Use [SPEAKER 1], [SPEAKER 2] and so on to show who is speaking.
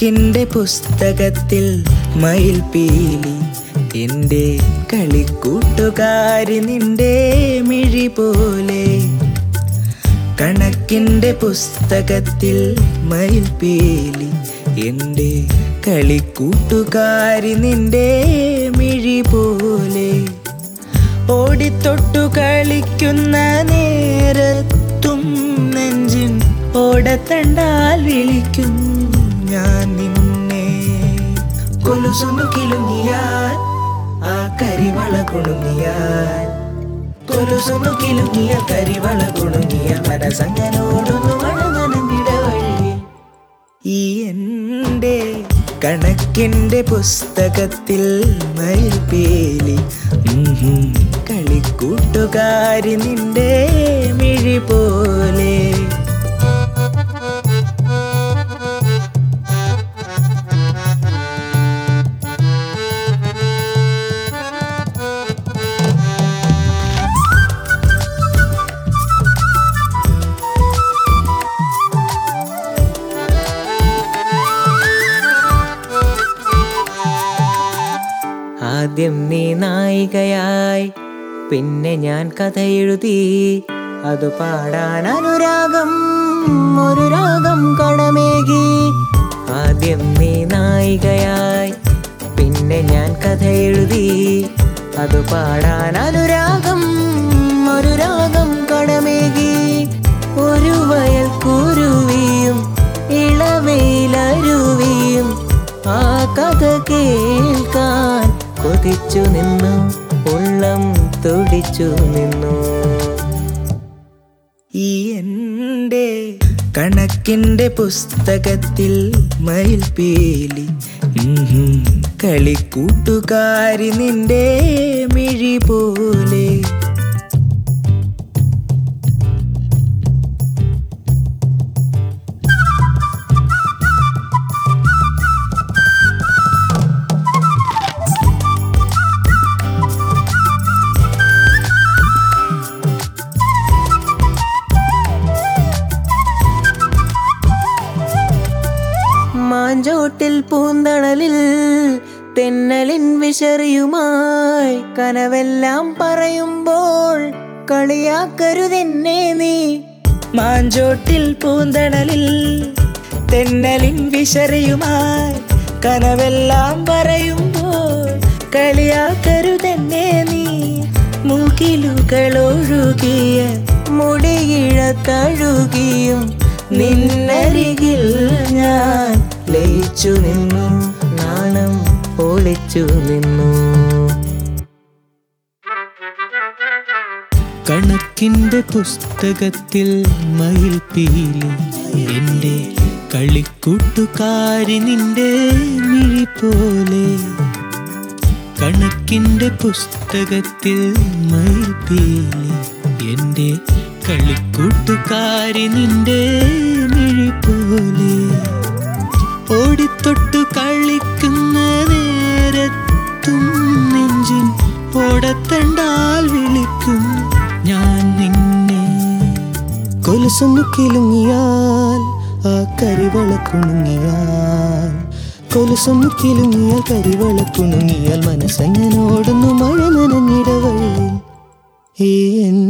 [SPEAKER 1] കണക്കിൻ്റെ പുസ്തകത്തിൽ മയിൽ പീലി എൻ്റെ കളിക്കൂട്ടുകാരി നിന്റെ മിഴി പോലെ കണക്കിൻ്റെ പുസ്തകത്തിൽ മയിൽ പീലി എൻ്റെ കളിക്കൂട്ടുകാരി നിന്റെ മിഴി പോലെ ഓടിത്തൊട്ടു കളിക്കുന്ന നേരത്തും നെഞ്ചിൻ ഓടത്തണ്ടാൽ വിളിക്കും ഞാൻ നിന്നെ കൊലുസൊന്നു കിലുങ്ങിയാൽ ആ കരിവള കുണുങ്ങിയാൽ കൊലുസൊന്നു കിലുങ്ങിയ കരിവള കുണുങ്ങിയ മനസ്സങ്ങനോടൊന്നു മഴ നനഞ്ഞിടവഴി ഈ എൻ്റെ കണക്കിൻ്റെ പുസ്തകത്തിൽ മയിൽപേലി ഉംഹും. കളിക്കൂട്ടുകാരി നിന്റെ മിഴി പോലെ ആദ്യം നീ നായികയായി പിന്നെ ഞാൻ കഥ എഴുതി അത് പാടാൻ അനുരാഗം ഒരു രാഗം കടമേകി ആദ്യം നീ നായികയായി പിന്നെ ഞാൻ കഥ എഴുതി അത് പാടാൻ അനുരാഗം ഒരു രാഗം കടമേകി ഒരു വയൽ കുരുവിയും ഇളവയിലരുവിയും ആ കഥ കേൾക്കാൻ കൊതിച്ചു നിന്നു ഉള്ളം തുടിച്ചു നിന്നു ഈ എൻ്റെ കണക്കിൻ്റെ പുസ്തകത്തിൽ മയിൽ പീലി ഉംഹും. കളിക്കൂട്ടുകാരി നിന്റെ മിഴി പോലെ മാഞ്ചോട്ടിൽ പൂന്തണലിൽ തെന്നലിൻ വിശറിയുമായി കനവെല്ലാം പറയുമ്പോൾ കളിയാക്കരുതെന്നെ നീ മാഞ്ചോട്ടിൽ പൂന്തണലിൽ തെന്നലിൻ വിശറിയുമായി കനവെല്ലാം പറയുമ്പോൾ കളിയാക്കരുതെന്നെ നീ മുകിലുകളൊഴുകിയ മുടിയിഴ തഴുകിയും നിന്നരികിൽ ഞാൻ ലയിച്ചു നിന്നു നാണം ഒളിച്ചു നിന്നു
[SPEAKER 2] കണക്കിന്റെ പുസ്തകത്തിൽ മയിൽ പീലി എന്റെ കളിക്കൂട്ടുകാരി നിന്റെ മിഴി പോലെ കണക്കിന്റെ പുസ്തകത്തിൽ മയിൽ പീലി എന്റെ കളിക്കൂട്ടുകാരി നിന്റെ മിഴി പോലെ ഓടിത്തൊട്ടു കളിക്കുന്ന നേരത്തും നെഞ്ചിൻ ഓടത്തണ്ടാൽ വിളിക്കും ഞാൻ നിന്നെ കൊലുസൊന്നു കിലുങ്ങിയാൽ ആ കരിവള കുണുങ്ങിയാൽ കൊലുസൊന്നു കിലുങ്ങിയാൽ കരിവള കുണുങ്ങിയാൽ മനസ്സെങ്ങനോടൊന്നു മഴ നനഞ്ഞിടവഴിയിൽ ഈ എൻ